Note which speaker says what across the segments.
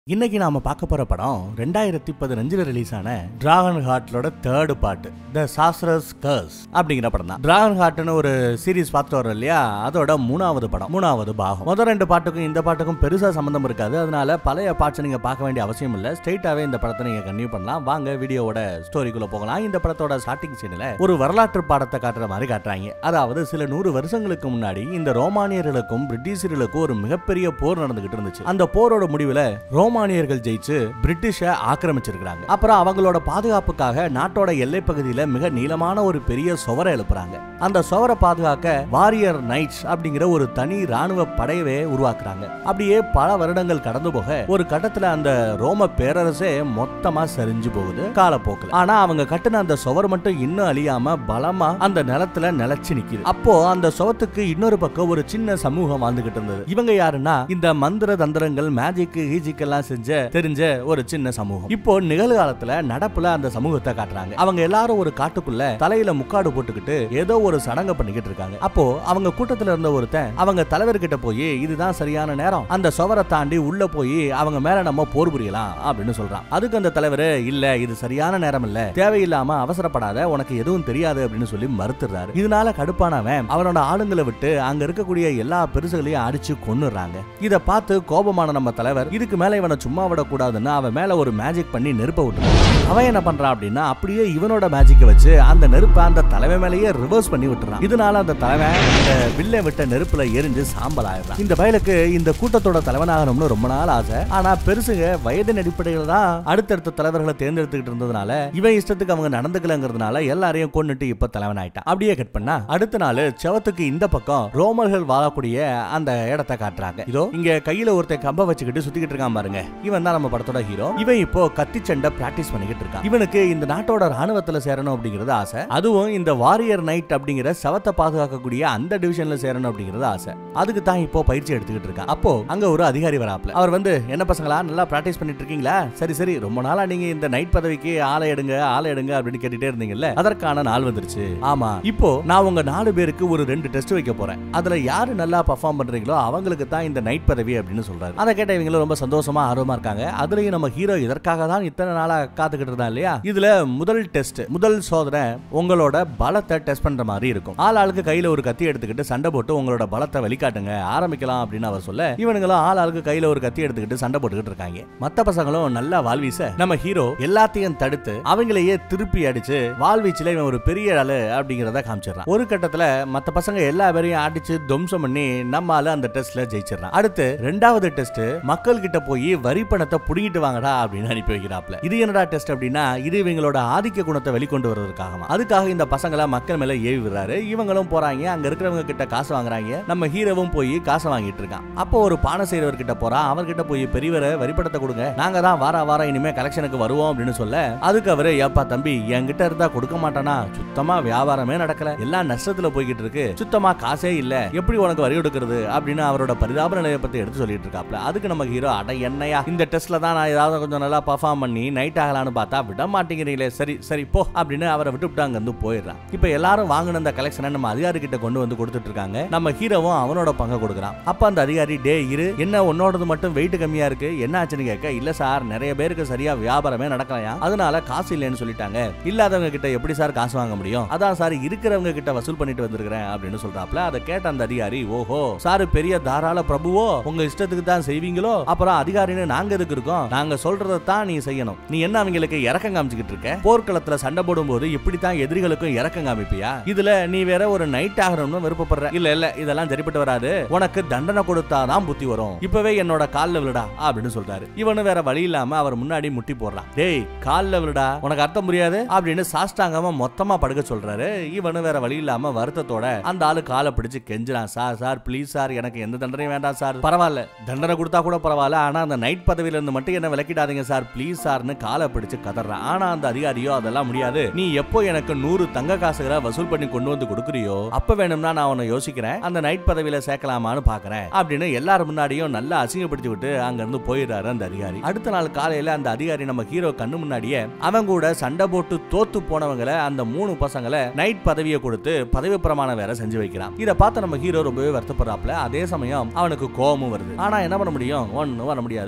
Speaker 1: இன்னைக்கு நாம பார்க்க போற படம் ரெண்டாயிரத்தி பதினஞ்சுல ரிலீஸ் ஆன டிராகன் ஹார்ட்லோட third part the Sorcerer's Curse அப்படிங்கிற படம் தான் டிராகன் ஹார்ட்னு ஒரு சீரிஸ் பார்த்து வரோம் இல்லையா அதோட மூணாவது படம் மூணாவது பாகம் முதல் ரெண்டு பாட்டுக்கும் இந்த பாட்டுக்கும் பெருசா சம்பந்தம் இருக்காது அதனால பழைய பாட்ஸ் நீங்க பார்க்க வேண்டிய அவசியம் இல்ல ஸ்ட்ரெயிட்டாவே இந்த படத்தை நீங்க கன்டினியூ பண்ணலாம் வாங்க வீடியோவோட ஸ்டோரிக்குள்ள போகலாம் இந்த படத்தோட ஸ்டார்டிங் சீன்ல ஒரு வரலாற்று பாடத்தை காட்டுற மாதிரி காட்டுறாங்க அதாவது சில நூறு வருஷங்களுக்கு முன்னாடி இந்த ரோமானியர்களுக்கும் பிரிட்டிஷர்களுக்கும் ஒரு மிகப்பெரிய போர் நடந்துகிட்டு இருந்துச்சு அந்த போரோட முடிவுல ரோமானியர்கள் ஜெயிச்சு பிரிட்டிஷை ஆக்கிரமிச்சிருக்காங்க அப்புறம் அவங்களோட பாதுகாப்புக்காக நாட்டோட எல்லை பகுதியில மிக நீளமான ஒரு பெரிய சுவரை எழுப்புறாங்க அந்த சுவரை பாதுகாக்க வாரியர் நைட்ஸ் அப்படிங்கிற ஒரு தனி ராணுவ படையவே உருவாக்குறாங்க அப்படியே பல வருடங்கள் கடந்து போக ஒரு கட்டத்துல அந்த ரோம பேரரசே மொத்தமா சரிஞ்சு போகுது காலப்போக்கில் ஆனா அவங்க கட்டின அந்த சுவர் மட்டும் இன்னும் அழியாம பலமா அந்த நிலத்துல நிலைச்சு நிக்குது அப்போ அந்த சுவத்துக்கு இன்னொரு பக்கம் ஒரு சின்ன சமூகம் வாழ்ந்துகிட்டு இருந்தது இவங்க யாருன்னா இந்த மந்திர தந்திரங்கள் மேஜிக் ஹீஜிக் எல்லாம் செஞ்ச தெரிஞ்ச ஒரு சின்ன சமூகம் இப்போ நிகழ்காலத்துல நடப்புல அந்த சமூகத்தை காட்டுறாங்க அவங்க எல்லாரும் ஒரு காட்டுக்குள்ள தலையில முக்காடு போட்டுக்கிட்டு ஏதோ ஒரு சடங்க பண்ணிக்கிட்டு இருக்காங்க அப்போ அவங்க கூட்டத்துல இருந்த ஒருத்தன் அவங்க தலைவர்கிட்ட போய் இதுதான் சரியான நேரம் அந்த சுவரை தாண்டி உள்ள போய் அவங்க மேல நம்ம போர் புரியலாம் அப்படின்னு சொல்றான் அதுக்கு அந்த தலைவர் இல்ல இது சரியான நேரம் இல்ல தேவையில்லாம அவசரப்படாத உனக்கு எதுவும் தெரியாது அப்படின்னு சொல்லி மறுத்துறாரு இதனால கடுப்பானவன் அவனோட ஆளுங்களை விட்டு அங்க இருக்கக்கூடிய எல்லா பெருசுகளையும் அடிச்சு கொன்னுறாங்க இத பார்த்து கோபமான நம்ம தலைவர் இதுக்கு மேல இவனை சும்மா விடக்கூடாதுன்னு அவன் மேல ஒரு மேஜிக் பண்ணி நெருப்ப விட்டுறான் அவன் என்ன பண்றான் அப்படின்னா அப்படியே இவனோட மேஜிக்கை வச்சு அந்த நெருப்பை அந்த தலைவன் மேலேயே ரிவர்ஸ் பண்ணி விட்டுறான் இதனால அந்த தலைவன் அந்த வில்லை விட்ட நெருப்புல எரிஞ்சு சாம்பல் ஆயிடுறான் இந்த பயலுக்கு இந்த கூட்டத்தோட தலைவனாகணும்னு ரொம்ப நாள் ஆசை ஆனா பெருசுங்க வயதின் அடிப்படையில் தான் அடுத்தடுத்த தலைவர்களை தேர்ந்தெடுத்துக்கிட்டு இருந்ததுனால இவன் இஷ்டத்துக்கு அவங்க நடந்துக்கலங்கிறதுனால எல்லாரையும் கொன்னுட்டு இப்ப தலைவன் ஆயிட்டான் அப்படியே கட் பண்ணா அடுத்த நாள் செவத்துக்கு இந்த பக்கம் ரோமர்கள் வாழக்கூடிய அந்த இடத்தை காட்டுறாங்க இதோ இங்க கையில ஒருத்தன் கம்ப வச்சுக்கிட்டு சுத்திக்கிட்டு இருக்கான் பாருங்க இவன் தான் நம்ம படத்தோட ஹீரோ இவன் இப்போ கத்தி சண்டை பிராக்டிஸ் பண்ணிக்கிட்டு இருக்கான் இவனுக்கு இந்த நாட்டோட ராணுவத்துல சேரணும் அப்படிங்கிறது ஆசை அதுவும் இந்த வாரியர் நைட் அப்படிங்கிற சவத்தை பாதுகாக்கக்கூடிய அந்த டிவிஷன்ல சேரணும் அப்படிங்கிறது ஆசை அதுக்கு தான் இப்போ பயிற்சி எடுத்துக்கிட்டு இருக்கான் அப்போ அங்க ஒரு அதிகாரி வராப்ல அவர் வந்து என்ன பசங்களா நல்லா பிராக்டிஸ் பண்ணிட்டு இருக்கீங்களா சரி சரி ரொம்ப நாளா நீங்க இந்த நைட் பதவிக்கு ஆளை எடுங்க ஆளை எடுங்க அப்படின்னு கேட்டுட்டே இருந்தீங்கல்ல அதற்கான நாள் வந்துருச்சு ஆமா இப்போ நான் உங்க நாலு பேருக்கு ஒரு ரெண்டு டெஸ்ட் வைக்க போறேன் அதுல யாரு நல்லா பர்ஃபார்ம் பண்றீங்களோ அவங்களுக்கு தான் இந்த நைட் பதவி அப்படின்னு சொல்றாரு அதை கேட்ட இவங்களும் ரொம்ப சந்தோஷமா ஆர்வமா இருக்காங்க அதுலயும் நம்ம ஹீரோ இதற்காக தான் இத்தனை நாளா காத்துக்கிட்டு இருந்தா இல்லையா இதுல முதல் டெஸ்ட் முதல் சோதனை உங்களோட பலத்தை டெஸ்ட் பண்ற மாதிரி இருக்கும் ஆள் ஆளுக்கு கையில ஒரு கத்தி எடுத்துக்கிட்டு சண்டை போட்டு உங்களோட பலத்தை வெளிக்காட்டுங்க ஆரம்பிக்கலாம் அப்படின்னு அவர் சொல்ல இவனுங்களும் ஆள் ஆளுக்கு கையில ஒரு கத்தி எடுத்துக்கிட்டு சண்டை போட்டுக்கிட்டு இருக்காங்க மத்த பசங்களும் நல்லா வாழ்வீச நம்ம ஹீரோ எல்லாத்தையும் தடுத்து அவங்களையே திருப்பி அடிச்சு வாழ்வீச்சுல இவன் ஒரு பெரிய ஆளு அப்படிங்கறத காமிச்சிடறான் ஒரு கட்டத்துல மத்த பசங்க எல்லா பேரையும் அடிச்சு துவம்சம் பண்ணி நம்ம ஆளு அந்த டெஸ்ட்ல ஜெயிச்சிடறான் அடுத்து ரெண்டாவது டெஸ்ட் மக்கள் கிட்ட போய் வரி பணத்தை புடிங்கிட்டு வாங்கடா அப்படின்னு அனுப்பி வைக்கிறாப்ல இது என்னடா டெஸ்ட் அப்படின்னா இது இவங்களோட ஆதிக்க குணத்தை வெளிக்கொண்டு வருவதற்காக அதுக்காக இந்த பசங்களை மக்கள் மேல ஏவி விடுறாரு இவங்களும் போறாங்க அங்க இருக்கிறவங்க கிட்ட காசு வாங்குறாங்க நம்ம ஹீரோவும் போய் காசை வாங்கிட்டு இருக்கான் அப்போ ஒரு பானை செய்யறவர் கிட்ட போறான் அவர்கிட்ட போய் பெரியவரை வரிப்படத்தை கொடுங்க நாங்க தான் வார வாரம் இனிமே கலெக்ஷனுக்கு வருவோம் அப்படின்னு சொல்ல அதுக்கு அவரு ஏப்பா தம்பி என்கிட்ட இருந்தா கொடுக்க மாட்டானா சுத்தமா வியாபாரமே நடக்கல எல்லாம் நஷ்டத்துல போய்கிட்டு இருக்கு சுத்தமா காசே இல்ல எப்படி உனக்கு வரி கொடுக்கறது அப்படின்னு அவரோட பரிதாப நிலையை பத்தி எடுத்து சொல்லிட்டு இருக்காப்ல அதுக்கு நம்ம ஹீரோ அட என்னையா இந்த டெஸ்ட்ல தான் நான் ஏதாவது கொஞ்சம் நல்லா பர்ஃபார்ம் பண்ணி நைட் ஆகலான்னு பார்த்தா விட மாட்டேங்கிறீங்களே சரி சரி போ அப்படின்னு அவரை விட்டுவிட்டு அங்க இருந்து போயிடுறான் இப்ப எல்லாரும் வாங்கின அந்த கலெக்ஷனை நம்ம அதிகாரி கிட்ட கொண்டு வந்து கொடுத்துட்டு இருக்காங்க நம்ம ஹீரோவும் அவனோட பங்கு கொடுக்குறான் அப்ப அந்த அதிகாரி டே இரு என்ன உன்னோடது மட்டும் வெயிட் கம்மியா இருக்கு என்ன ஆச்சுன்னு கேட்க இல்ல சார் நிறைய பேருக்கு சரியா வியாபாரமே நடக்கலையா அதனால காசு இல்லைன்னு சொல்லிட்டாங்க இல்லாதவங்க கிட்ட எப்படி சார் காசு வாங்க முடியும் அதான் சார் இருக்கிறவங்க கிட்ட வசூல் பண்ணிட்டு வந்திருக்கிறேன் அப்படின்னு சொல்றாப்ல அதை கேட்ட அந்த அதிகாரி ஓஹோ சார் பெரிய தாராள பிரபுவோ உங்க இஷ்டத்துக்கு தான் செய்வீங்களோ அப்புறம் அதிகாரின்னு நாங்க எதுக்கு இருக்கோம் நாங்க சொல்றதை தான் நீ செய்யணும் நீ என்ன அவங்களுக்கு இறக்கம் காமிச்சுக்கிட்டு இருக்க போர்க்களத்துல சண்டை போடும்போது இப்படித்தான் எதிரிகளுக்கும் இறக்கம் காமிப்பியா இதுல நீ வேற ஒரு நைட் ஆகணும்னு விருப்பப்படுற இல்ல இல்ல இதெல்லாம் சரிப்பட்டு வராது உனக்கு தண்டனை கொடுத்தாதான் புத்தி வரும் இப்பவே என்னோட கால்ல விழுடா அப்படின்னு சொல்றாரு இவனு வேற வழி இல்லாம அவர் முன்னாடி முட்டி போடுறான் டேய் கால்ல விழுடா உனக்கு அர்த்தம் புரியாது அப்படின்னு சாஷ்டாங்கமா மொத்தமா படுக்க சொல்றாரு இவனு வேற வழி இல்லாம வருத்தத்தோட அந்த ஆளு காலை பிடிச்சு கெஞ்சுறான் சார் சார் ப்ளீஸ் சார் எனக்கு எந்த தண்டனையும் வேண்டாம் சார் பரவாயில்ல தண்டனை கொடுத்தா கூட பரவாயில்ல ஆனா அந்த நைட் பதவியில இருந்து மட்டும் என்ன விளக்கிடாதீங்க சார் ப்ளீஸ் சார்னு காலை பிடிச்சு கதறான் ஆனா அந்த அதிகாரியோ அதெல்லாம் முடியாது நீ எப்போ எனக்கு நூறு தங்க காசுகளை வசூல் பண்ணி கொண்டு வந்து கொடுக்குறியோ அப்ப வேணும்னா நான் உன்னை யோசிக்கிறேன் அந்த நைட் பதவியில சேர்க்கலாமான்னு பாக்குறேன் அப்படின்னு எல்லாரும் முன்னாடியும் நல்லா அசிங்கப்படுத்தி விட்டு அங்க இருந்து போயிடுறாரு அந்த அதிகாரி அடுத்த நாள் காலையில அந்த அதிகாரி நம்ம ஹீரோ கண்ணு முன்னாடியே அவன் கூட சண்டை போட்டு தோத்து போனவங்களை அந்த மூணு பசங்களை நைட் பதவியை கொடுத்து பதவி பிரமாணம் வேற செஞ்சு வைக்கிறான் இத பார்த்து நம்ம ஹீரோ ரொம்பவே வருத்தப்படுறாப்ல அதே சமயம் அவனுக்கு கோபமும் வருது ஆனா என்ன பண்ண முடியும் ஒண்ணும் பண்ண முடியாது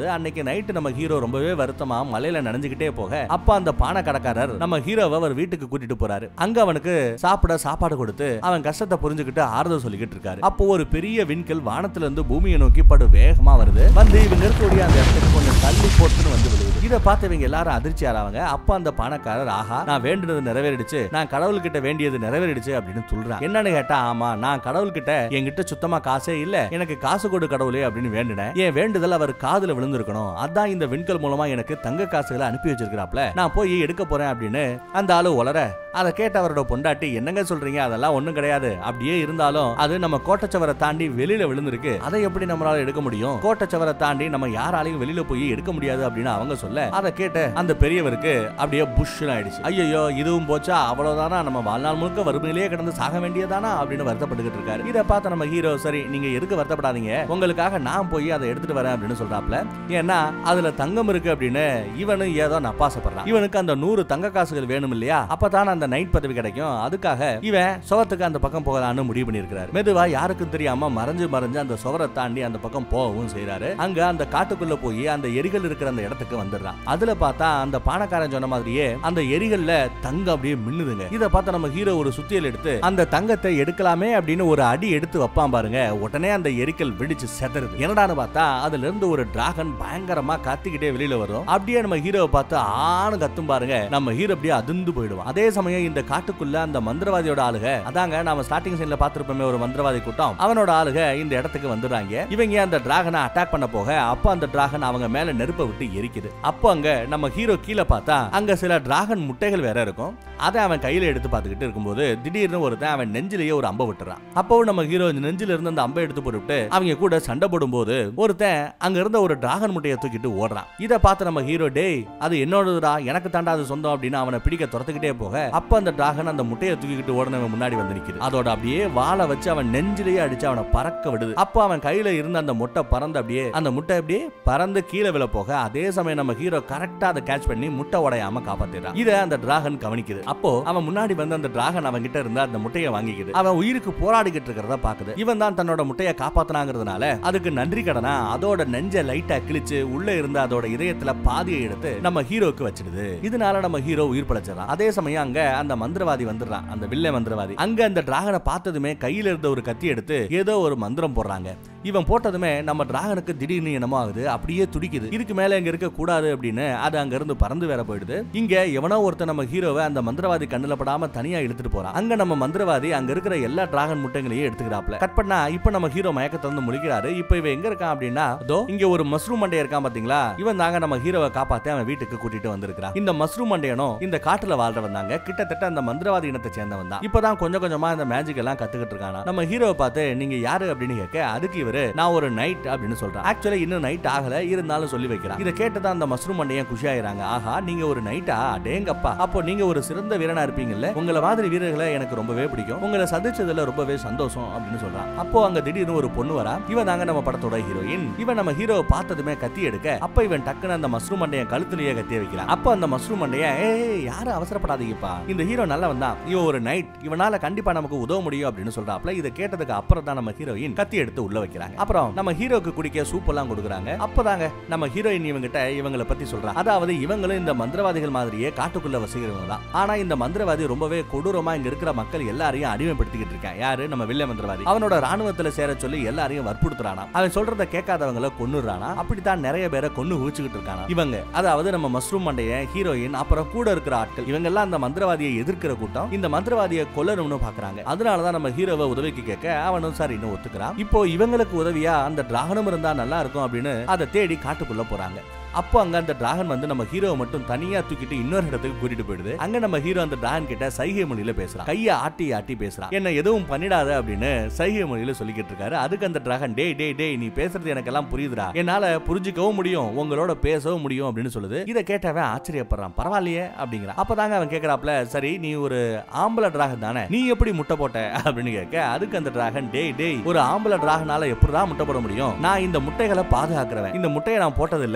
Speaker 1: முடியாது அன்னைக்கு நைட்டு நம்ம ஹீரோ ரொம்பவே வருத்தமா மலையில நனைஞ்சுக்கிட்டே போக அப்ப அந்த பானை கடைக்காரர் நம்ம ஹீரோவை அவர் வீட்டுக்கு கூட்டிட்டு போறாரு அங்க அவனுக்கு சாப்பிட சாப்பாடு கொடுத்து அவன் கஷ்டத்தை புரிஞ்சுக்கிட்டு ஆறுதல் சொல்லிக்கிட்டு இருக்காரு அப்போ ஒரு பெரிய விண்கல் வானத்துல இருந்து பூமியை நோக்கி படு வேகமா வருது வந்து இவங்க இருக்கக்கூடிய அந்த இடத்துக்கு கொஞ்சம் தள்ளி போட்டுன்னு வந்து விழுகுது இதை பார்த்து இவங்க எல்லாரும் அதிர்ச்சி ஆறாங்க அப்ப அந்த பணக்காரர் ஆஹா நான் வேண்டினது நிறைவேறிடுச்சு நான் கடவுள்கிட்ட வேண்டியது நிறைவேறிடுச்சு அப்படின்னு சொல்றான் என்னன்னு கேட்டா ஆமா நான் கடவுள்கிட்ட என்கிட்ட சுத்தமா காசே இல்ல எனக்கு காசு கொடு கடவுளே அப்படின்னு வேண்டினேன் என் வேண்டுதல் அவர் காதுல விழுந்திருக்கணும் அதான் இந்த விண்கல் மூலமா எனக்கு தங்க காசுகளை அனுப்பி வச்சிருக்கிறாப்ல நான் போய் எடுக்க போறேன் அப்படின்னு அந்த ஆளு உளர அதை கேட்ட அவரோட பொண்டாட்டி என்னங்க சொல்றீங்க அதெல்லாம் ஒண்ணும் கிடையாது அப்படியே இருந்தாலும் அது நம்ம கோட்டச்சவரை தாண்டி வெளியில விழுந்திருக்கு அதை எப்படி நம்மளால எடுக்க முடியும் கோட்டச்சவரை தாண்டி நம்ம யாராலையும் வெளியில போய் எடுக்க முடியாது அப்படின்னு அவங்க சொல்ல அதை கேட்ட அந்த பெரியவருக்கு அப்படியே புஷ் ஆயிடுச்சு ஐயோ இதுவும் போச்சா அவ்வளவுதானா நம்ம வாழ்நாள் முழுக்க வறுமையிலேயே கிடந்து சாக வேண்டியதானா அப்படின்னு வருத்தப்பட்டுக்கிட்டு இருக்காரு இதை பார்த்த நம்ம ஹீரோ சரி நீங்க எதுக்கு வருத்தப்படாதீங்க உங்களுக்காக நான் போய் அதை எடுத்துட்டு வரேன் அப்படின்னு சொல்றாப்ல ஏன்னா அதுல தங்கம் இருக்கு அப்படின்னு இவனும் ஏதோ நப்பாசப்படுறான் இவனுக்கு அந்த நூறு தங்க காசுகள் வேணும் இல்லையா அப்பதான் அந்த நைட் பதவி கிடைக்கும் அதுக்காக இவன் சுவத்துக்கு அந்த பக்கம் போகலான்னு முடிவு பண்ணிருக்காரு மெதுவா யாருக்கும் தெரியாம மறைஞ்சு மறைஞ்சு அந்த சுவரை தாண்டி அந்த பக்கம் போகவும் செய்யறாரு அங்க அந்த காட்டுக்குள்ள போய் அந்த எரிகள் இருக்கிற அந்த இடத்துக்கு வந்துடுறான் அதுல பார்த்தா அந்த பானக்காரன் சொன்ன மாதிரியே அந்த எரிகள்ல தங்கம் அப்படியே மின்னுதுங்க இத பார்த்த நம்ம ஹீரோ ஒரு சுத்தியல் எடுத்து அந்த தங்கத்தை எடுக்கலாமே அப்படின்னு ஒரு அடி எடுத்து வைப்பான் பாருங்க உடனே அந்த எரிக்கல் வெடிச்சு செதறுது என்னடான்னு பார்த்தா அதுல இருந்து ஒரு டிராகன் பயங்கரமா கத்திக்கிட்டே வெளியில வரும் அப்படியே நம்ம ஹீரோவை பார்த்து ஆணு கத்தும் பாருங்க நம்ம ஹீரோ அப்படியே அதிர்ந்து போயிடுவான் அதே சமயம் இந்த காட்டுக்குள்ள அந்த மந்திரவாதியோட ஆளுக அதாங்க நாம ஸ்டார்டிங் சீன்ல பார்த்திருப்போமே ஒரு மந்திரவாதி கூட்டம் அவனோட ஆளுக இந்த இடத்துக்கு வந்துடுறாங்க இவங்க அந்த டிராகனை அட்டாக் பண்ண போக அப்ப அந்த டிராகன் அவங்க மேல நெருப்பை விட்டு எரிக்குது அப்போ அங்க நம்ம ஹீரோ கீழே பார்த்தா அங்க சில டிராகன் முட்டைகள் வேற இருக்கும் அதை அவன் கையில எடுத்து பார்த்துக்கிட்டு இருக்கும்போது திடீர்னு ஒருத்தன் அவன் நெஞ்சிலேயே ஒரு அம்பை விட்டுறான் அப்போ நம்ம ஹீரோ இந்த நெஞ்சில இருந்து அந்த அம்பை எடுத்து போட்டுவிட்டு அவங்க கூட சண்டை போடும்போது ஒருத்தன் அங்க இருந்த ஒரு டிராகன் முட்டையை தூக்கிட்டு ஓடுறான் இதை பார்த்து நம்ம ஹீரோ டேய் அது என்னோடதுடா எனக்கு தாண்டா அது சொந்தம் அப்படின்னு அவனை பிடிக்க துரத்துக்கிட்டே போக அப்ப அந்த டிராகன் அந்த முட்டையை தூக்கிக்கிட்டு ஓடுனவன் முன்னாடி வந்து நிக்குது அதோட அப்படியே வாளை வச்சு அவன் நெஞ்சிலேயே அடிச்சு அவனை பறக்க விடுது அப்போ அவன் கையில இருந்த அந்த முட்டை பறந்து அப்படியே அந்த முட்டை அப்படியே பறந்து கீழே விழ போக அதே சமயம் நம்ம ஹீரோ கரெக்டா அதை கேட்ச் பண்ணி முட்டை உடையாம காப்பாத்திடுறான் இதை அந்த டிராகன் கவனிக்குது அப்போ அவன் முன்னாடி வந்து அந்த டிராகன் அவன் கிட்ட இருந்த அந்த முட்டையை வாங்கிக்குது அவன் உயிருக்கு போராடிக்கிட்டு இருக்கிறத பாக்குது இவன் தான் தன்னோட முட்டையை காப்பாத்தினாங்கிறதுனால அதுக்கு நன்றி கடனா அதோட நெஞ்ச லைட்டா கிழிச்சு உள்ள இருந்த அதோட இதயத்துல பாதியை எடுத்து நம்ம ஹீரோக்கு வச்சிடுது இதனால நம்ம ஹீரோ உயிர் படைச்சிடறான் அதே சமயம் அங்க அந்த மந்திரவாதி வந்துடுறான் அந்த வில்லை மந்திரவாதி அங்க அந்த டிராகனை பார்த்ததுமே கையில இருந்த ஒரு கத்தி எடுத்து ஏதோ ஒரு மந்திரம் போடுறாங்க இவன் போட்டதுமே நம்ம டிராகனுக்கு திடீர்னு என்னமோ ஆகுது அப்படியே துடிக்குது இதுக்கு மேல இங்க இருக்க கூடாது அப்படின்னு அது அங்க இருந்து பறந்து வேற போயிடுது இங்க எவனோ ஒருத்தன் நம்ம ஹீரோவை அந்த மந்திரவாதி கண்ணுல படாம தனியா இழுத்துட்டு போறான் அங்க நம்ம மந்திரவாதி அங்க இருக்கிற எல்லா டிராகன் முட்டைகளையும் எடுத்துக்கிறாப்ல கட் பண்ணா இப்ப நம்ம ஹீரோ மயக்கத்தை வந்து முழிக்கிறாரு இப்ப இவன் எங்க இருக்கான் அப்படின்னா அதோ இங்க ஒரு மஸ்ரூம் மண்டை இருக்கான் பாத்தீங்களா இவன் தாங்க நம்ம ஹீரோவை காப்பாத்தி அவன் வீட்டுக்கு கூட்டிட்டு வந்திருக்கான் இந்த மஸ்ரூம் மண்டையனும் இந்த காட்டுல வாழ்றவன் தாங்க கிட்டத்தட்ட அந்த மந்திரவாதி இனத்தை சேர்ந்தவன் தான் இப்பதான் கொஞ்சம் கொஞ்சமா இந்த மேஜிக் எல்லாம் கத்துக்கிட்டு இருக்கானா நம்ம ஹீரோவை பார்த்து நீங்க யாரு அப்படின்னு கேட்க அதுக்கு இவரு நான் ஒரு நைட் அப்படின்னு சொல்றேன் ஆக்சுவலா இன்னும் நைட் ஆகல இருந்தாலும் சொல்லி வைக்கிறான் இதை கேட்டுதான் அந்த மஸ்ரூம் மண்டையன் குஷி ஆயிராங்க ஆஹா நீங்க ஒரு நைட்டா டேங்கப்பா அப்போ நீங்க ஒரு சிறந்த வீரனா இருப்பீங்கல்ல உங்களை மாதிரி வீரர்களை எனக்கு ரொம்பவே பிடிக்கும் உங்களை சந்திச்சதுல ரொம்பவே சந்தோஷம் அப்படின்னு சொல்றான் அப்போ அங்க திடீர்னு ஒரு பொண்ணு வரா இவன் தாங்க நம்ம படத்தோட ஹீரோயின் இவன் நம்ம ஹீரோவை பார்த்ததுமே கத்தி எடுக்க அப்ப இவன் டக்குன்னு அந்த மஸ்ரூம் மண்டையன் கழுத்துலயே கத்திய வைக்கிறான் அப்போ அந்த மஸ்ரூம் மண்டையன் ஏய் யாரும் அவசரப்படாதீங்கப்பா இந்த ஹீரோ நல்லவன் தான் இவன் ஒரு நைட் இவனால கண்டிப்பா நமக்கு உதவ முடியும் அப்படின்னு சொல்றாப்ல இதை கேட்டதுக்கு அப்புறம் தான் நம்ம ஹீரோயின் கத்தி எடுத்து உள்ள வைக்கிறாங்க அப்புறம் நம்ம ஹீரோக்கு குடிக்க சூப் எல்லாம் கொடுக்குறாங்க அப்பதாங்க நம்ம ஹீரோயின் இவங்கிட்ட இவங்களை பத்தி சொல்றாங்க அதாவது இவங்களும் இந்த மந்திரவாதிகள் மாதிரியே காட்டுக்குள்ள வசிக்கிறவங்க தான் ஆனா இந்த மந்திரவாதி ரொம்பவே கொடூரமா இங்க இருக்கிற மக்கள் எல்லாரையும் அடிமைப்படுத்திக்கிட்டு இருக்கான் யாரு நம்ம வில்ல மந்திரவாதி அவனோட ராணுவத்துல சேர சொல்லி எல்லாரையும் வற்புறுத்துறானா அவன் சொல்றத கேட்காதவங்கள கொன்னுறானா அப்படித்தான் நிறைய பேரை கொன்னு ஊச்சிக்கிட்டு இருக்கானா இவங்க அதாவது நம்ம மஸ்ரூம் மண்டைய ஹீரோயின் அப்புறம் கூட இருக்கிற ஆட்கள் இவங்க எல்லாம் அந்த மந்திரவாதியை எதிர்க்கிற கூட்டம் இந்த மந்திரவாதியை கொல்லணும்னு பாக்குறாங்க அதனாலதான் நம்ம ஹீரோவை உதவிக்கு கேட்க அவனும் சரின்னு ஒத்துக்கிறான் இப்போ இவங்களுக்கு உதவியா அந்த டிராகனும் இருந்தா நல்லா இருக்கும் அப்படின்னு அதை தேடி காட்டுக்குள்ள போறாங்க அப்போ அங்க அந்த டிராகன் வந்து நம்ம ஹீரோவை மட்டும் தனியா தூக்கிட்டு இன்னொரு இடத்துக்கு கூட்டிட்டு போயிடுது அங்க நம்ம ஹீரோ அந்த டிராகன் கிட்ட சைகை மொழியில பேசுறான் கையை ஆட்டி ஆட்டி பேசுறான் என்ன எதுவும் பண்ணிடாத அப்படின்னு சைகை மொழியில சொல்லிக்கிட்டு இருக்காரு அதுக்கு அந்த டிராகன் டேய் டேய் டேய் நீ பேசுறது எனக்கு எல்லாம் புரியுதுடா என்னால புரிஞ்சுக்கவும் முடியும் உங்களோட பேசவும் முடியும் அப்படின்னு சொல்லுது இதை கேட்டவன் ஆச்சரியப்படுறான் பரவாயில்லையே அப்படிங்கிறான் அப்பதாங்க அவன் கேக்குறாப்ல சரி நீ ஒரு ஆம்பளை டிராகன் தானே நீ எப்படி முட்டை போட்ட அப்படின்னு கேட்க அதுக்கு அந்த டிராகன் டேய் டேய் ஒரு ஆம்பளை டிராகனால எப்படிதான் முட்டை போட முடியும் நான் இந்த முட்டைகளை பாதுகாக்கிறவன் இந்த முட்டையை நான் போட்டது இல்ல நான்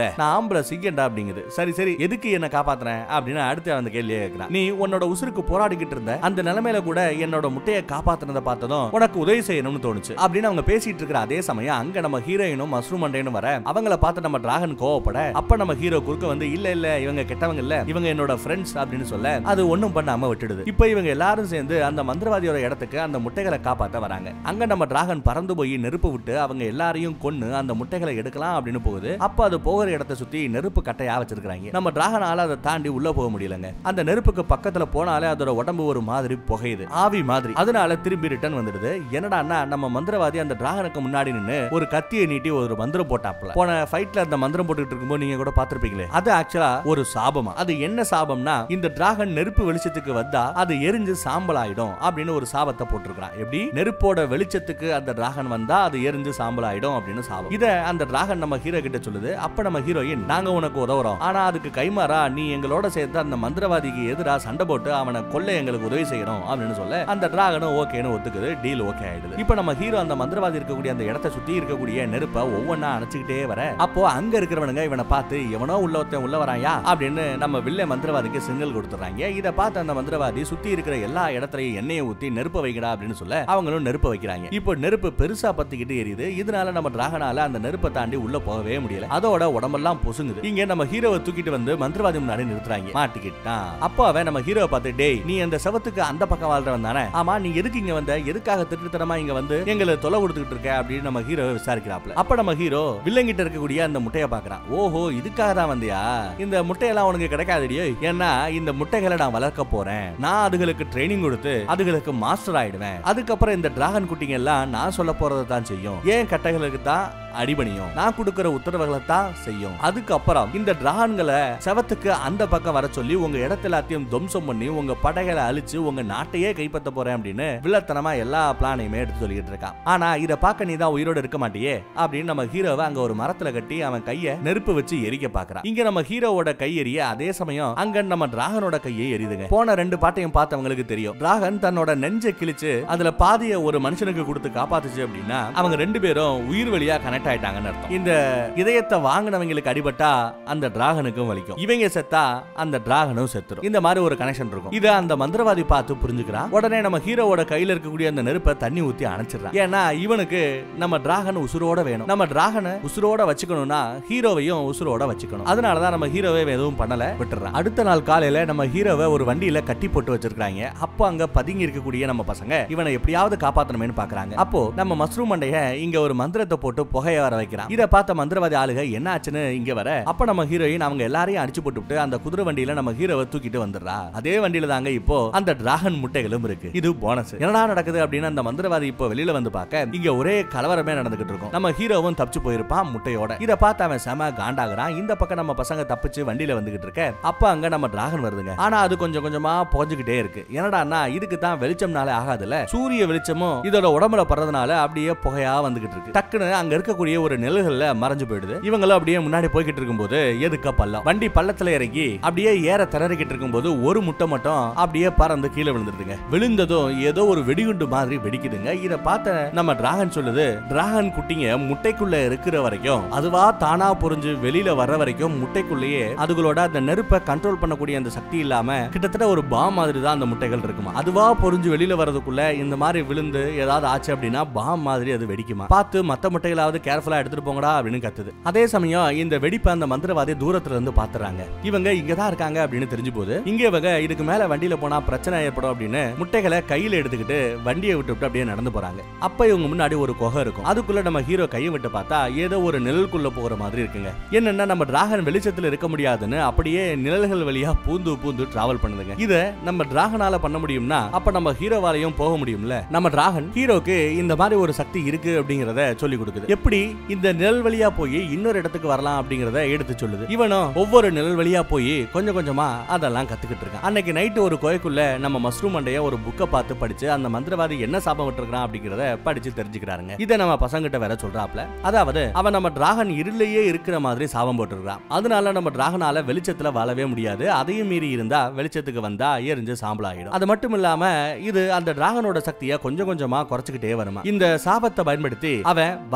Speaker 1: ஆம்பளை சிங்கண்டா அப்படிங்குது சரி சரி எதுக்கு என்ன காப்பாத்துறேன் அப்படின்னு அடுத்து அந்த கேள்வியை கேட்கிறான் நீ உன்னோட உசுருக்கு போராடிக்கிட்டு இருந்த அந்த நிலைமையில கூட என்னோட முட்டையை காப்பாத்துனதை பார்த்ததும் உனக்கு உதவி செய்யணும்னு தோணுச்சு அப்படின்னு அவங்க பேசிட்டு இருக்கிற அதே சமயம் அங்க நம்ம ஹீரோயினும் மஸ்ரூம் மண்டையனும் வர அவங்கள பார்த்து நம்ம டிராகன் கோவப்பட அப்ப நம்ம ஹீரோ குறுக்க வந்து இல்ல இல்ல இவங்க கெட்டவங்க இல்ல இவங்க என்னோட ஃப்ரெண்ட்ஸ் அப்படின்னு சொல்ல அது ஒண்ணும் பண்ணாம விட்டுடுது இப்போ இவங்க எல்லாரும் சேர்ந்து அந்த மந்திரவாதியோட இடத்துக்கு அந்த முட்டைகளை காப்பாத்த வராங்க அங்க நம்ம டிராகன் பறந்து போய் நெருப்பு விட்டு அவங்க எல்லாரையும் கொன்னு அந்த முட்டைகளை எடுக்கலாம் அப்படின்னு போகுது அப்ப அது போகிற இடத்தை சுத்தி நெருப்பு கட்டையா வச்சிருக்காங்க நம்ம டிராகனால அதை தாண்டி உள்ள போக முடியலங்க அந்த நெருப்புக்கு பக்கத்துல போனாலே அதோட உடம்பு ஒரு மாதிரி புகையுது ஆவி மாதிரி அதனால திரும்பி ரிட்டர்ன் வந்துடுது என்னடான்னா நம்ம மந்திரவாதி அந்த டிராகனுக்கு முன்னாடி நின்னு ஒரு கத்தியை நீட்டி ஒரு மந்திரம் போட்டாப்ல போன ஃபைட்ல அந்த மந்திரம் போட்டுட்டு இருக்கும்போது நீங்க கூட பாத்திருப்பீங்களே அது ஆக்சுவலா ஒரு சாபமா அது என்ன சாபம்னா இந்த டிராகன் நெருப்பு வெளிச்சத்துக்கு வந்தா அது எரிஞ்சு சாம்பல் ஆயிடும் அப்படின்னு ஒரு சாபத்தை போட்டிருக்கான் எப்படி நெருப்போட வெளிச்சத்துக்கு அந்த டிராகன் வந்தா அது எரிஞ்சு சாம்பல் ஆயிடும் அப்படின்னு சாபம் இத அந்த டிராகன் நம்ம ஹீரோ கிட்ட சொல்லுது அப்ப நம்ம ஹீரோயின் நாங்க உனக்கு உதவுறோம் ஆனா அதுக்கு கைமாறா நீ எங்களோட சேர்த்து அந்த மந்திரவாதிக்கு எதிரா சண்டை போட்டு அவனை கொல்ல எங்களுக்கு உதவி செய்யணும் அப்படின்னு சொல்ல அந்த டிராகனும் ஓகேன்னு ஒத்துக்குது டீல் ஓகே ஆயிடுது இப்ப நம்ம ஹீரோ அந்த மந்திரவாதி இருக்கக்கூடிய அந்த இடத்தை சுத்தி இருக்கக்கூடிய நெருப்பை ஒவ்வொன்னா அணைச்சுக்கிட்டே வர அப்போ அங்க இருக்கிறவனுங்க இவனை பார்த்து எவனோ உள்ள ஒருத்தன் உள்ள வராயா அப்படின்னு நம்ம வில்ல மந்திரவாதிக்கு சிக்னல் கொடுத்துறாங்க இத பார்த்து அந்த மந்திரவாதி சுத்தி இருக்கிற எல்லா இடத்துலயும் எண்ணெயை ஊத்தி நெருப்ப வைக்கடா அப்படின்னு சொல்ல அவங்களும் நெருப்ப வைக்கிறாங்க இப்போ நெருப்பு பெருசா பத்திக்கிட்டு எரியுது இதனால நம்ம டிராகனால அந்த நெருப்பை தாண்டி உள்ள போகவே முடியல அதோட உடம்பெல்லாம் பொசுங்குது இங்க நம்ம ஹீரோவை தூக்கிட்டு வந்து மந்திரவாதி முன்னாடி நிறுத்துறாங்க மாட்டிக்கிட்டான் அப்போ அவன் நம்ம ஹீரோவை பார்த்து டேய் நீ அந்த செவத்துக்கு அந்த பக்கம் வாழ்றவன் தானே ஆமா நீ எதுக்கு இங்க வந்த எதுக்காக திருட்டுத்தனமா இங்க வந்து எங்களை தொலை கொடுத்துக்கிட்டு இருக்க அப்படின்னு நம்ம ஹீரோவை விசாரிக்கிறாப்ல அப்ப நம்ம ஹீரோ வில்லங்கிட்ட இருக்கக்கூடிய அந்த முட்டையை பாக்குறான் ஓஹோ இதுக்காக தான் வந்தியா இந்த முட்டையெல்லாம் உனக்கு கிடைக்காதடியோ ஏன்னா இந்த முட்டைகளை நான் வளர்க்க போறேன் நான் அதுகளுக்கு ட்ரைனிங் கொடுத்து அதுகளுக்கு மாஸ்டர் ஆயிடுவேன் அதுக்கப்புறம் இந்த டிராகன் குட்டிங்க எல்லாம் நான் சொல்ல போறதை தான் செய்யும் ஏன் கட்டைகளுக்கு தான் அடிபணியும் நான் கொடுக்கிற உத்தரவுகளை தான் செய்யும் அதுக்கப்புறம் இந்த டிராகன்களை செவத்துக்கு அந்த பக்கம் வர சொல்லி உங்க இடத்த எல்லாத்தையும் துவம்சம் பண்ணி உங்க படைகளை அழிச்சு உங்க நாட்டையே கைப்பற்ற போறேன் அப்படின்னு வில்லத்தனமா எல்லா பிளானையுமே எடுத்து சொல்லிட்டு இருக்கான் ஆனா இத பார்க்க நீ தான் உயிரோட இருக்க மாட்டியே அப்படின்னு நம்ம ஹீரோவை அங்க ஒரு மரத்துல கட்டி அவன் கைய நெருப்பு வச்சு எரிக்க பாக்குறான் இங்க நம்ம ஹீரோவோட கை எரிய அதே சமயம் அங்க நம்ம டிராகனோட கையை எரியுதுங்க போன ரெண்டு பாட்டையும் பார்த்தவங்களுக்கு தெரியும் டிராகன் தன்னோட நெஞ்சை கிழிச்சு அதுல பாதிய ஒரு மனுஷனுக்கு கொடுத்து காப்பாத்துச்சு அப்படின்னா அவங்க ரெண்டு பேரும் உயிர் வழியா கனெக்ட் ஆயிட்டாங்கன்னு அர்த்தம் இந்த இதயத்தை வாங்கினவங்களுக்கு அடிபட்டா அந்த டிராகனுக்கும் வலிக்கும் இவங்க செத்தா அந்த டிராகனும் செத்துரும் இந்த மாதிரி ஒரு கனெக்ஷன் இருக்கும் இத அந்த மந்திரவாதி பார்த்து புரிஞ்சுக்கிறான் உடனே நம்ம ஹீரோவோட கையில இருக்கக்கூடிய அந்த நெருப்பை தண்ணி ஊத்தி அணைச்சிடறான் ஏன்னா இவனுக்கு நம்ம டிராகன் உசுரோட வேணும் நம்ம டிராகனை உசுரோட வச்சுக்கணும்னா ஹீரோவையும் உசுரோட வச்சுக்கணும் அதனாலதான் நம்ம ஹீரோவை எதுவும் பண்ணல விட்டுறான் அடுத்த நாள் காலையில நம்ம ஹீரோவை ஒரு வண்டியில கட்டி போட்டு வச்சிருக்காங்க அப்போ அங்க பதுங்கி இருக்கக்கூடிய நம்ம பசங்க இவனை எப்படியாவது காப்பாத்தணுமேனு பாக்குறாங்க அப்போ நம்ம மஸ்ரூம் மண்டைய இங்க ஒரு மந்திரத்தை போட்டு புகைய வர வைக்கிறான் இத பார்த்த மந்திரவாதி ஆளுக என்ன ஆச்சுன்னு இங்க வர அப்ப நம்ம ஹீரோயின் அவங்க எல்லாரையும் அடிச்சு போட்டுவிட்டு அந்த குதிரை வண்டியில நம்ம ஹீரோவை தூக்கிட்டு வந்துடுறா அதே வண்டியில தாங்க இப்போ அந்த டிராகன் முட்டைகளும் இருக்கு இது போனஸ் என்னடா நடக்குது அப்படின்னு அந்த மந்திரவாதி இப்போ வெளியில வந்து பார்க்க இங்க ஒரே கலவரமே நடந்துகிட்டு இருக்கும் நம்ம ஹீரோவும் தப்பிச்சு போயிருப்பான் முட்டையோட இத பார்த்து அவன் செம காண்டாகிறான் இந்த பக்கம் நம்ம பசங்க தப்பிச்சு வண்டியில வந்துகிட்டு இருக்க அப்ப அங்க நம்ம டிராகன் வருதுங்க ஆனா அது கொஞ்சம் கொஞ்சமா புகஞ்சுக்கிட்டே இருக்கு என்னடான்னா இதுக்கு தான் வெளிச்சம்னாலே ஆகாதுல்ல சூரிய வெளிச்சமும் இதோட உடம்புல படுறதுனால அப்படியே புகையா வந்துகிட்டு இருக்கு டக்குன்னு அங்க இருக்கக்கூடிய ஒரு நிழல்கள்ல மறைஞ்சு போயிடுது இவங்களும் அப்படியே முன்னாடி போய்கிட்டு இருக்கும்போது எதுக்க பள்ளம் வண்டி பள்ளத்துல இறங்கி அப்படியே ஏற திணறிக்கிட்டு இருக்கும்போது ஒரு முட்டை மட்டும் அப்படியே பறந்து கீழே விழுந்துருதுங்க விழுந்ததும் ஏதோ ஒரு வெடிகுண்டு மாதிரி வெடிக்குதுங்க இத பார்த்த நம்ம டிராகன் சொல்லுது டிராகன் குட்டிங்க முட்டைக்குள்ள இருக்கிற வரைக்கும் அதுவா தானா புரிஞ்சு வெளியில வர்ற வரைக்கும் முட்டைக்குள்ளேயே அதுகளோட அந்த நெருப்பை கண்ட்ரோல் பண்ணக்கூடிய அந்த சக்தி இல்லாம கிட்டத்தட்ட ஒரு பாம் மாதிரி தான் அந்த முட்டைகள் இருக்குமா அதுவா பொறிஞ்சு வெளியில வரதுக்குள்ள இந்த மாதிரி விழுந்து ஏதாவது ஆச்சு அப்படின்னா பாம் மாதிரி அது வெடிக்குமா பார்த்து மத்த முட்டைகளாவது கேர்ஃபுல்லா எடுத்துட்டு போங்கடா அப்படின்னு கத்துது அதே சமயம் இந்த வெடிப்பை அந்த மந்திரவாதி தூரத்துல இருந்து பாத்துறாங்க இவங்க இங்க தான் இருக்காங்க அப்படின்னு தெரிஞ்சு போது இங்க இவங்க இதுக்கு மேல வண்டியில போனா பிரச்சனை ஏற்படும் அப்படின்னு முட்டைகளை கையில எடுத்துக்கிட்டு வண்டியை விட்டு விட்டு அப்படியே நடந்து போறாங்க அப்ப இவங்க முன்னாடி ஒரு குகை இருக்கும் அதுக்குள்ள நம்ம ஹீரோ கையை விட்டு பார்த்தா ஏதோ ஒரு நிழலுக்குள்ள போகிற மாதிரி இருக்குங்க என்னன்னா நம்ம டிராகன் வெளிச்சத்துல இருக்க முடியாதுன்னு அப்படியே நிழல்கள் வழியா பூந்து பூந்து டிராவல் பண்ணுதுங்க இத நம்ம டிராகனால பண்ண முடியும்னா அப்ப நம்ம ஹீரோவாலையும் போக முடியும்ல நம்ம டிராகன் ஹீரோக்கு இந்த மாதிரி ஒரு சக்தி இருக்கு அப்படிங்கறத சொல்லி கொடுக்குது எப்படி இந்த நிழல் வழியா போய் இன்னொரு இடத்துக்கு வரலாம் அப்படிங்கறத எடுத்து சொல்லுது இவனும் ஒவ்வொரு நிழல் வழியா போய் கொஞ்சம் கொஞ்சமா அதெல்லாம் கத்துக்கிட்டு இருக்கான் அன்னைக்கு நைட்டு ஒரு கோயக்குள்ள நம்ம மஸ்ரூம் மண்டைய ஒரு புக்கை பார்த்து படிச்சு அந்த மந்திரவாதி என்ன சாபம் விட்டுருக்கான் அப்படிங்கறத படிச்சு தெரிஞ்சுக்கிறாருங்க இதை நம்ம பசங்கிட்ட வேற சொல்றாப்ல அதாவது அவன் நம்ம டிராகன் இருளையே இருக்கிற மாதிரி சாபம் போட்டுருக்கான் அதனால நம்ம டிராகனால வெளிச்சத்துல வாழவே முடியாது அதையும் மீறி இருந்தா வெளிச்சத்துக்கு வந்தா எரிஞ்சு சாம்பல் ஆயிடும் அது மட்டும் இல்லாம இது அந்த டிராகனோட சக்தியை கொஞ்சம் கொஞ்சமா குறைச்சுக்கிட்டே வருமா இந்த சாபத்தை பயன்படுத்தி அவன் வரப்போற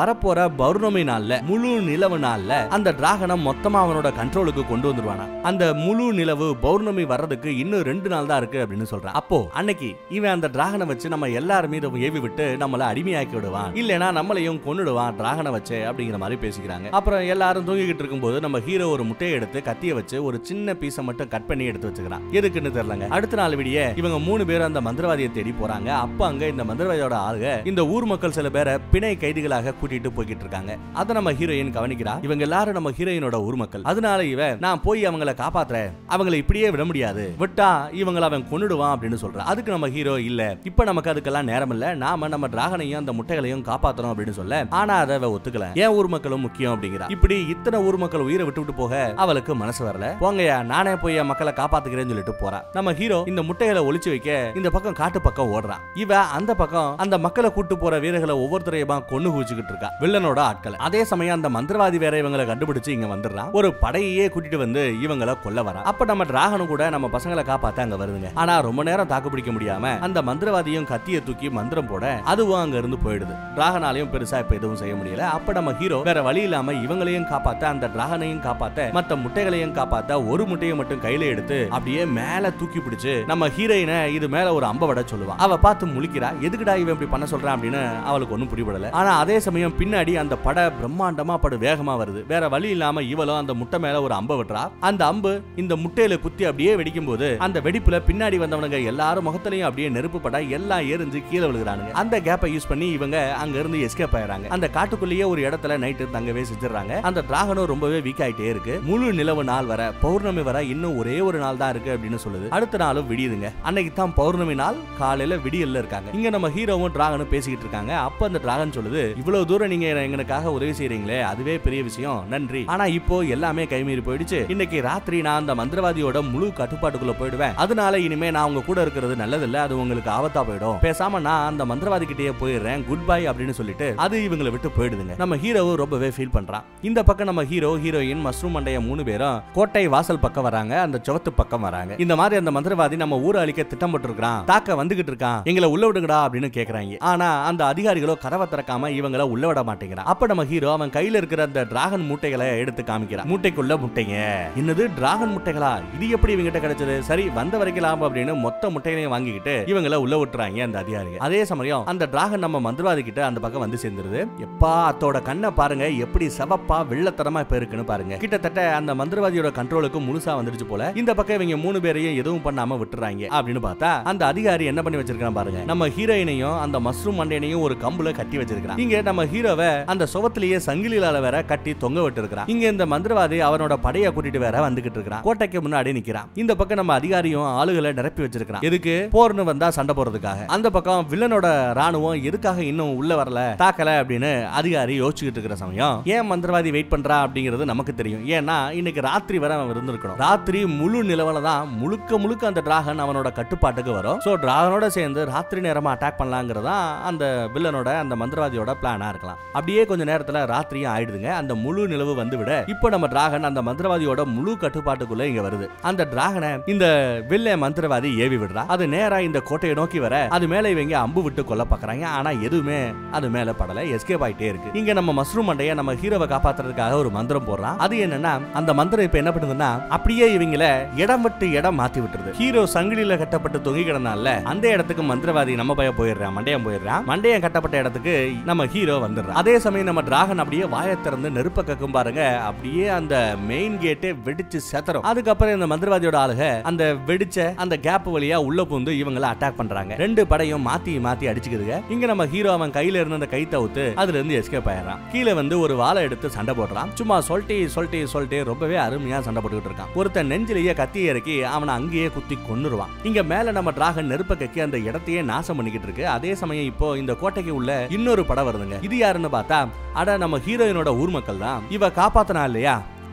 Speaker 1: பௌர்ணமி நாள்ல முழு நிலவு நாள்ல அந்த டிராகனை மொத்தமா அவனோட கண்ட்ரோலுக்கு கொண்டு வந்துருவானா அந்த முழு நிலவு பௌர்ணமி வர்றதுக்கு இன்னும் ரெண்டு நாள் தான் இருக்கு அப்படின்னு சொல்றான் அப்போ அன்னைக்கு இவன் அந்த டிராகனை வச்சு நம்ம எல்லாரும் மீதும் ஏவி விட்டு நம்மள அடிமையாக்கி விடுவான் இல்லனா நம்மளையும் கொன்னுடுவான் டிராகனை வச்சு அப்படிங்கிற மாதிரி பேசிக்கிறாங்க அப்புறம் எல்லாரும் தூங்கிக்கிட்டு இருக்கும்போது நம்ம ஹீரோ ஒரு முட்டையை எடுத்து கத்திய வச்சு ஒரு சின்ன பீஸை மட்டும் கட் பண்ணி எடுத்து வச்சுக்கிறான் எதுக்குன்னு தெரியலங்க அடுத்த நாள் விடிய இவங்க மூணு பேரும் அந்த மந்திரவாதியை தேடி போறாங்க அப்ப அங்க இந்த மந்திரவாதியோட ஆளுக இந்த ஊர் மக்கள் சில பேரை பிணை கைதிகளாக கூட்டிட்டு போய்கிட்டு இருக்காங்க அதை நம்ம ஹீரோயின் கவனிக்கிறா இவங்க எல்லாரும் நம்ம ஹீரோயினோட ஊர் மக்கள் அதனால இவ நான் போய் அவங்கள காப்பாத்துறேன் அவங்கள இப்படியே விட முடியாது விட்டா இவங்கள அவன் கொன்னுடுவான் அப்படின்னு சொல்றான் அதுக்கு நம்ம ஹீரோ இல்ல இப்ப நமக்கு அதுக்கெல்லாம் நேரம் இல்ல நாம நம்ம டிராகனையும் அந்த முட்டைகளையும் காப்பாத்தணும் அப்படின்னு சொல்ல ஆனா அதை அவ ஒத்துக்கல ஏன் ஊர் மக்களும் முக்கியம் அப்படிங்கிறா இப்படி இத்தனை ஊர் மக்கள் உயிரை விட்டு விட்டு போக அவளுக்கு மனசு வரல போங்கயா நானே போய் என் மக்களை காப்பாத்துக்கிறேன்னு சொல்லிட்டு போறா நம்ம ஹீரோ இந்த முட்டைகளை ஒளிச்சு வைக்க இந்த பக்கம் காட்டு பக்கம் ஓடுறான் இவ அந்த பக்கம் அந்த மக்களை கூட்டு போற வீரர்களை ஒவ்வொருத்தரையுமா கொண்டு குவிச்சுக்கிட்டு இருக்கா வில்லனோட ஆட்களை அதே சமயம் அந்த மந்திரவாதி வேற இவங்களை கண்டுபிடிச்சு இங்க வந்துடுறான் ஒரு படையையே கூட்டிட்டு வந்து இவங்களை கொல்ல வரா அப்ப நம்ம டிராகனும் கூட நம்ம பசங்களை காப்பாத்த அங்க வருதுங்க ஆனா ரொம்ப நேரம் தாக்கு பிடிக்க முடியாம அந்த மந்திரவாதியும் கத்திய தூக்கி மந்திரம் போட அதுவும் அங்க இருந்து போயிடுது டிராகனாலையும் பெருசா இப்ப எதுவும் செய்ய முடியல அப்ப நம்ம ஹீரோ வேற வழி இல்லாம இவங்களையும் காப்பாத்த அந்த டிராகனையும் காப்பாத்த மத்த முட்டைகளையும் காப்பாத்த ஒரு முட்டையை மட்டும் கையில எடுத்து அப்படியே மேல தூக்கி பிடிச்சு நம்ம ஹீரோயினை இது மேல ஒரு அம்ப விட சொல்லுவா அவ பார்த்து முழிக்கிறா எதுக்குடா இவன் இப்படி பண்ண சொல்றான் அப்படின்னு அவளுக்கு ஒண்ணும் புரியப்படல ஆனா அதே சமயம் பின்னாடி அந்த பட பிரம்மாண்டமா படு வேகமா வருது வேற வழி இல்லாம இவளும் அந்த முட்டை மேல ஒரு அம்ப விட்டுறா அந்த அம்பு இந்த முட்டையில குத்தி அப்படியே வெடிக்கும் போது அந்த வெடிப்புல பின்னாடி வந்தவனுங்க எல்லாரும் முகத்திலையும் அப்படியே நெருப்பு பட எல்லாம் எரிஞ்சு கீழே விழுகிறானுங்க அந்த கேப்பை யூஸ் பண்ணி இவங்க அங்க இருந்து எஸ்கேப் ஆயிறாங்க அந்த காட்டுக்குள்ளேயே ஒரு இடத்துல நைட்டு தங்கவே செஞ்சிடறாங்க அந்த டிராகனும் ரொம்பவே வீக் ஆயிட்டே இருக்கு முழு நிலவு நாள் வர பௌர்ணமி வர இன்னும் ஒரே ஒரு நாள் தான் இருக்கு அப்படின்னு சொல்லுது அடுத்த நாளும் விடியுதுங்க அன்னைக்கு தான் பௌர்ணமி நாள் காலையில விடியல்ல இருக்காங்க இங்க நம்ம ஹீரோவும் டிராகனும் பேசிக்கிட்டு இருக்காங்க அப்ப அந்த டிராகன் சொல்லுது இவ்வளவு தூரம் நீங்க எங்களுக்காக உதவி செய்றீங்களே அதுவே பெரிய விஷயம் நன்றி ஆனா இப்போ எல்லாமே கைமீறி போயிடுச்சு இன்னைக்கு ராத்திரி நான் அந்த மந்திரவாதியோட முழு கட்டுப்பாட்டுக்குள்ள போயிடுவேன் அதனால இனிமே நான் உங்க கூட இருக்கிறது நல்லதில்ல அது உங்களுக்கு ஆபத்தா போயிடும் பேசாம நான் அந்த மந்திரவாதி கிட்டயே போயிடுறேன் குட் பை அப்படின்னு சொல்லிட்டு அது இவங்களை விட்டு போயிடுதுங்க நம்ம ஹீரோவும் ரொம்பவே ஃபீல் பண்றான் இந்த பக்கம் நம்ம ஹீரோ ஹீரோயின் மஸ்ரூம் மண்டைய மூணு பேரும் கோட்டை வாசல் பக்கம் வராங்க அந்த சுவத்து பக்கம் வராங்க இந்த மாதிரி அந்த மந்திரவாதி நம்ம ஊரை அழிக்க திட்டம் போட்டுருக்கான் தாக்க வந்துகிட்டு இருக்கான் எங்களை உள்ள விடுங்கடா அப்படின்னு கேக்குறாங்க ஆனா அந்த அதிகாரிகளோ கதவை திறக்காம இவங்கள உள்ள விட மாட்டேங்கிறான் அப்ப நம்ம ஹீரோ அவன் கையில இருக்கிற அந்த டிராகன் மூட்டைகளை எடுத்து காமிக்கிறான் மூட்டைக்குள்ள முட்டைங்க என்னது டிராகன் முட்டைகளா இது எப்படி இவங்கிட்ட கிடைச்சது சரி வந்த வரைக்கும் லாபம் அப்படின்னு மொத்த முட்டைகளையும் வாங்கிக்கிட்டு இவங்கள உள்ள விட்டுறாங்க அந்த அதிகாரிகள் அதே சமயம் அந்த டிராகன் நம்ம மந்திரவாதி கிட்ட அந்த பக்கம் வந்து சேர்ந்துருது எப்பா அத்தோட கண்ணை பாருங்க எப்படி செவப்பா வெள்ளத்தரமா இப்ப இருக்குன்னு பாருங்க கிட்டத்தட்ட அந்த மந்திரவாதியோட கண்ட்ரோலுக்கு முழுசா வந்துடுச்சு போல இந்த பக்கம் இவங்க மூணு பேரையும் எதுவும் பண்ணாம விட்டுறாங்க அப்படின்னு பார்த்தா அந்த அதிகாரி என்ன பண்ணி வச்சிருக்கான் பாருங்க நம்ம ஹீரோயினையும் அந்த மஸ்ரூம் மண்டையனையும் ஒரு கம்புல கட்டி வச்சிருக்கான் இங்க நம்ம ஹீரோவை அந்த சுவத்திலேயே சங்கிலியால வேற கட்டி தொங்க விட்டு இருக்கிறான் இங்க இந்த மந்திரவாதி அவனோட படைய கூட்டிட்டு வேற வந்துகிட்டு இருக்கிறான் கோட்டைக்கு முன்னாடி நிக்கிறான் இந்த பக்கம் நம்ம அதிகாரியும் ஆளுகளை நிரப்பி வச்சிருக்கான் எதுக்கு போர்னு வந்தா சண்டை போடுறதுக்காக அந்த பக்கம் வில்லனோட ராணுவம் எதுக்காக இன்னும் உள்ள வரல தாக்கல அப்படின்னு அதிகாரி யோசிச்சுக்கிட்டு இருக்கிற சமயம் ஏன் மந்திரவாதி வெயிட் பண்றா அப்படிங்கிறது நமக்கு தெரியும் ஏன்னா இன்னைக்கு ராத்திரி வரை அவன் இருந்திருக்கணும் ராத்திரி முழு நிலவல தான் முழுக்க முழுக்க அந்த டிராகன் அவனோட கட்டுப்பாட்டுக்கு வரும் சோ டிராகனோட சேர்ந்து ராத்திரி நேரமா அட்டாக் பண்ணலாங்கிறதா அந்த வில்லனோட அந்த மந்திரவாதியோட பிளானா இருக்கலாம் அப்படியே கொஞ்ச நேரத்துல ராத்திரியும் ஆயிடுதுங்க அந்த முழு நிலவு வந்து விட இப்போ நம்ம டிராகன் அந்த மந்திரவாதியோட முழு கட்டுப்பாட்டுக்குள்ள இங்க வருது அந்த டிராகனை இந்த வில்ல மந்திரவாதி ஏவி விடுறா அது நேரா இந்த கோட்டையை நோக்கி வர அது மேல இவங்க அம்பு விட்டு கொல்ல பாக்குறாங்க ஆனா எதுவுமே அது மேல படல எஸ்கேப் ஆயிட்டே இருக்கு இங்க நம்ம மஸ்ரூம் மண்டைய நம்ம ஹீரோவை காப்பாத்துறதுக்காக ஒரு மந்திரம் போடுறான் அது என்னன்னா அந்த மந்திரம் இப்ப என்ன பண்ணுதுன்னா அப்படியே இவங்கள இடம் விட்டு இடம் மாத்தி விட்டுருது ஹீரோ சங்கிலியில கட்டப்பட்டு தொங்கி கிடந்தால அந்த இடத்துக்கு மந்திரவாதி நம்ம பையன் போயிடுறான் மண்டையன் போயிடுறான் மண்டையன் கட்டப்பட்ட இடத்துக்கு நம்ம ஹீரோ வந்துடுறான் அதே சமயம் நம்ம டிராகன் அப்படியே வாயை திறந்து நெருப்ப கக்கும் பாருங்க அப்படியே அந்த மெயின் கேட்டே வெடிச்சு செத்தரும் அதுக்கப்புறம் இந்த மந்திரவாதியோட ஆளுக அந்த வெடிச்ச அந்த கேப் வழியா உள்ள புந்து இவங்கள அட்டாக் பண்றாங்க ரெண்டு படையும் மாத்தி மாத்தி அடிச்சுக்குதுங்க இங்க நம்ம ஹீரோ அவன் கையில இருந்த அந்த கை தவுத்து அதுல இருந்து எஸ்கேப் ஆயிடுறான் கீழே வந்து ஒரு வாளை எடுத்து சண்டை போடுறான் சும்மா சொல்லிட்டு சொல்லிட்டு சொல்லிட்டு ரொம்பவே அருமையா சண்டை போட்டுக்கிட்டு இருக்கான் ஒருத்தன் நெஞ்சிலேயே கத்தியை இறக்கி அவனை அங்கேயே குத்தி கொன்னுருவான் இங்க மேல நம்ம டிராகன் நெருப்ப கக்கி அந்த இடத்தையே நாசம் பண்ணிக்கிட்டு இருக்கு அதே சமயம் இப்போ இந்த கோட்டைக்கு உள்ள இன்னொரு படம் வருதுங்க இது யாருன்னு பார்த்தா அட நம்ம ஹீரோயினோட ஊர் மக்கள் தான் இவ காப்பாத்தினா இல்லையா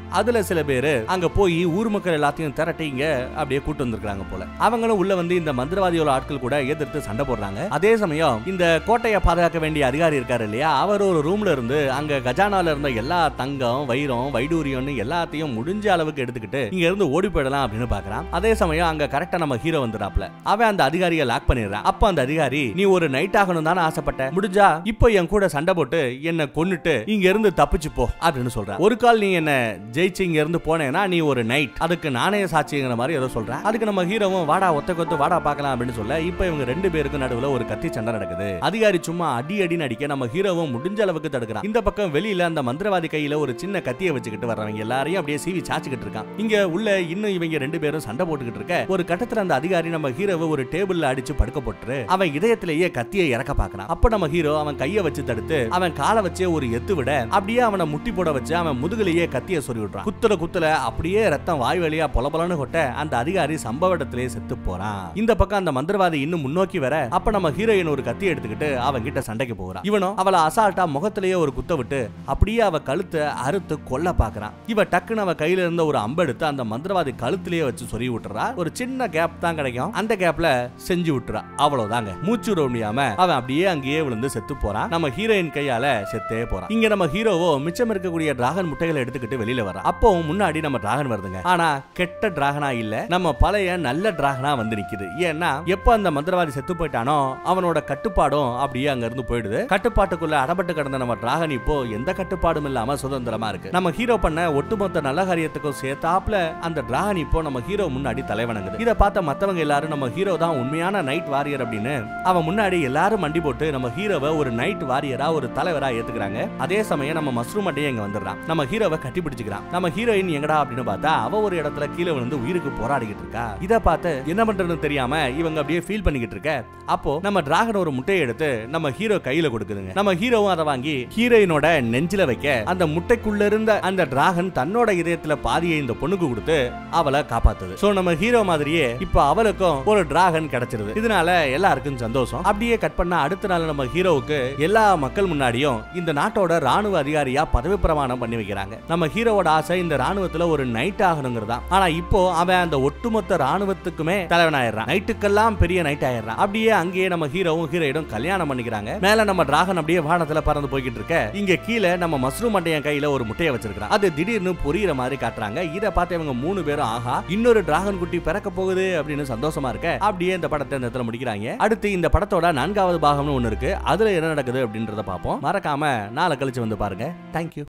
Speaker 1: அதுல சில பேரு அங்க போய் ஊர் மக்கள் எல்லாத்தையும் திரட்டி இங்க அப்படியே கூட்டு வந்திருக்காங்க போல அவங்களும் உள்ள வந்து இந்த மந்திரவாதியோட ஆட்கள் கூட எதிர்த்து சண்டை போடுறாங்க அதே சமயம் இந்த கோட்டையை பாதுகாக்க வேண்டிய அதிகாரி இருக்காரு இல்லையா அவர் ஒரு ரூம்ல இருந்து அங்க கஜானால இருந்த எல்லா தங்கம் வைரம் வைடூரியம்னு எல்லாத்தையும் முடிஞ்ச அளவுக்கு எடுத்துக்கிட்டு இங்க இருந்து ஓடி போயிடலாம் அப்படின்னு பாக்குறான் அதே சமயம் அங்க கரெக்டா நம்ம ஹீரோ வந்துடாப்ல அவன் அந்த அதிகாரியை லாக் பண்ணிடுறான் அப்ப அந்த அதிகாரி நீ ஒரு நைட் ஆகணும் தானே ஆசைப்பட்ட முடிஞ்சா இப்போ என் கூட சண்டை போட்டு என்ன கொன்னுட்டு இங்க இருந்து தப்பிச்சு போ அப்படின்னு சொல்றான் ஒரு கால் நீ என்ன ஜெயிச்சு இங்க இருந்து போனேன்னா நீ ஒரு நைட் அதுக்கு நாணய சாட்சிங்கிற மாதிரி ஏதோ சொல்றேன் அதுக்கு நம்ம ஹீரோவும் வாடா ஒத்த கொத்து வாடா பார்க்கலாம் அப்படின்னு சொல்ல இப்போ இவங்க ரெண்டு பேருக்கு நடுவுல ஒரு கத்தி சண்டை நடக்குது அதிகாரி சும்மா அடி அடின்னு அடிக்க நம்ம ஹீரோவும் முடிஞ்ச அளவுக்கு தடுக்கிறான் இந்த பக்கம் வெளியில அந்த மந்திரவாதி கையில ஒரு சின்ன கத்தியை வச்சுக்கிட்டு வர்றவங்க எல்லாரையும் அப்படியே சீவி சாச்சிக்கிட்டு இருக்கான் இங்க உள்ள இன்னும் இவங்க ரெண்டு பேரும் சண்டை போட்டுக்கிட்டு இருக்க ஒரு கட்டத்துல அந்த அதிகாரி நம்ம ஹீரோவை ஒரு டேபிள்ல அடிச்சு படுக்க போட்டுரு அவன் இதயத்திலேயே கத்தியை இறக்க பாக்குறான் அப்ப நம்ம ஹீரோ அவன் கையை வச்சு தடுத்து அவன் காலை வச்சே ஒரு எத்து விட அப்படியே அவனை முட்டி போட வச்சு அவன் முதுகுலயே கத்தியை சொறி விடுறான் குத்துற குத்துல அப்படியே ரத்தம் வாய் வழியா பொலபலன்னு கொட்ட அந்த அதிகாரி சம்பவ இடத்திலேயே செத்து போறான் இந்த பக்கம் அந்த மந்திரவாதி இன்னும் முன்னோக்கி வர அப்ப நம்ம ஹீரோயின் ஒரு கத்தி எடுத்துக்கிட்டு அவன் கிட்ட சண்டைக்கு போறான் இவனும் அவளை அசால்ட்டா முகத்திலேயே ஒரு குத்த விட்டு அப்படியே அவ கழுத்தை அறுத்து கொல்ல பாக்குறான் இவ டக்குன்னு அவ கையில இருந்த ஒரு அம்பு எடுத்து அந்த மந்திரவாதி கழுத்திலேயே வச்சு சொறி விட்டுறா ஒரு சின்ன கேப் தான் கிடைக்கும் அந்த கேப்ல செஞ்சு விட்டுறா அவ்வளவுதாங்க மூச்சு விட முடியாம அவன் அப்படியே அங்கேயே விழுந்து செத்து போறான் நம்ம ஹீரோயின் கையால செத்தே போறான் இங்க நம்ம ஹீரோவோ மிச்சம் இருக்கக்கூடிய டிராகன் முட்டைகளை எடுத்துக்கிட்டு வெளியில வரான் அப்போ முன்னாடி நம்ம டிராகன் வருதுங்க ஆனா கெட்ட டிராகனா இல்ல நம்ம பழைய நல்ல டிராகனா வந்து நிக்குது ஏன்னா எப்ப அந்த மந்திரவாதி செத்து போயிட்டானோ அவனோட கட்டுப்பாடும் அப்படியே அங்க இருந்து போயிடுது கட்டுப்பாட்டுக்குள்ள அடப்பட்டு கிடந்த நம்ம டிராகன் இப்போ எந்த கட்டுப்பாடும் இல்லாம சுதந்திரமா இருக்கு நம்ம ஹீரோ பண்ண ஒட்டுமொத்த நல்ல காரியத்துக்கும் சேர்த்தாப்ல அந்த டிராகன் இப்போ நம்ம ஹீரோ முன்னாடி தலைவணங்குது இத பார்த்த மத்தவங்க எல்லாரும் நம்ம ஹீரோ தான் உண்மையான நைட் வாரியர் அப்படின்னு அவன் முன்னாடி எல்லாரும் மண்டி போட்டு நம்ம ஹீரோவை ஒரு நைட் வாரியரா ஒரு தலைவரா ஏத்துக்கிறாங்க அதே சமயம் நம்ம மஸ்ரூம் மட்டும் இங்க வந்துடுறான் நம்ம ஹீரோவை கட்டி பிடிச்சுக்கிறான் நம்ம ஹீரோயின் எங்கடா அப்படின்னு பார்த்தா அவ ஒரு இடத்துல கீழே விழுந்து உயிருக்கு போராடிக்கிட்டு இருக்கா இத பார்த்து என்ன பண்றதுன்னு தெரியாம இவங்க அப்படியே ஃபீல் பண்ணிக்கிட்டு இருக்க அப்போ நம்ம டிராகன் ஒரு முட்டையை எடுத்து நம்ம ஹீரோ கையில கொடுக்குதுங்க நம்ம ஹீரோவும் அதை வாங்கி ஹீரோயினோட நெஞ்சில வைக்க அந்த முட்டைக்குள்ள இருந்த அந்த டிராகன் தன்னோட இதயத்துல பாதியை இந்த பொண்ணுக்கு கொடுத்து அவளை காப்பாத்துது சோ நம்ம ஹீரோ மாதிரியே இப்ப அவளுக்கும் ஒரு டிராகன் கிடைச்சிருது இதனால எல்லாருக்கும் சந்தோஷம் அப்படியே கட் பண்ண அடுத்த நாள் நம்ம ஹீரோவுக்கு எல்லா மக்கள் முன்னாடியும் இந்த நாட்டோட ராணுவ அதிகாரியா பதவி பிரமாணம் பண்ணி வைக்கிறாங்க நம்ம ஹீரோவோட ஆசை இந்த ராணுவத்துல ஒரு நைட் ஆகணுங்கிறதா ஆனா இப்போ அவன் அந்த ஒட்டுமொத்த ராணுவத்துக்குமே தலைவனாயிடுறான் நைட்டுக்கெல்லாம் பெரிய நைட் ஆயிடுறான் அப்படியே அங்கேயே நம்ம ஹீரோவும் ஹீரோயிடும் கல்யாணம் பண்ணிக்கிறாங்க மேல நம்ம டிராகன் அப்படியே வானத்துல பறந்து போய்கிட்டு இருக்க இங்க கீழே நம்ம மஸ்ரூம் மண்டையன் கையில ஒரு முட்டையை வச்சிருக்கான் அது திடீர்னு பொரியிற மாதிரி காட்டுறாங்க இத பார்த்து இவங்க மூணு பேரும் ஆஹா இன்னொரு டிராகன் குட்டி பிறக்க போகுது அப்படின்னு சந்தோஷமா இருக்க அப்படியே இந்த படத்தை இந்த இடத்துல முடிக்கிறாங்க அடுத்து இந்த படத்தோட நான்காவது பாகம்னு ஒண்ணு இருக்கு அதுல என்ன நடக்குது அப்படின்றத பார்ப்போம் மறக்காம நாளை கழிச்சு வந்து பாருங்க தேங்க்யூ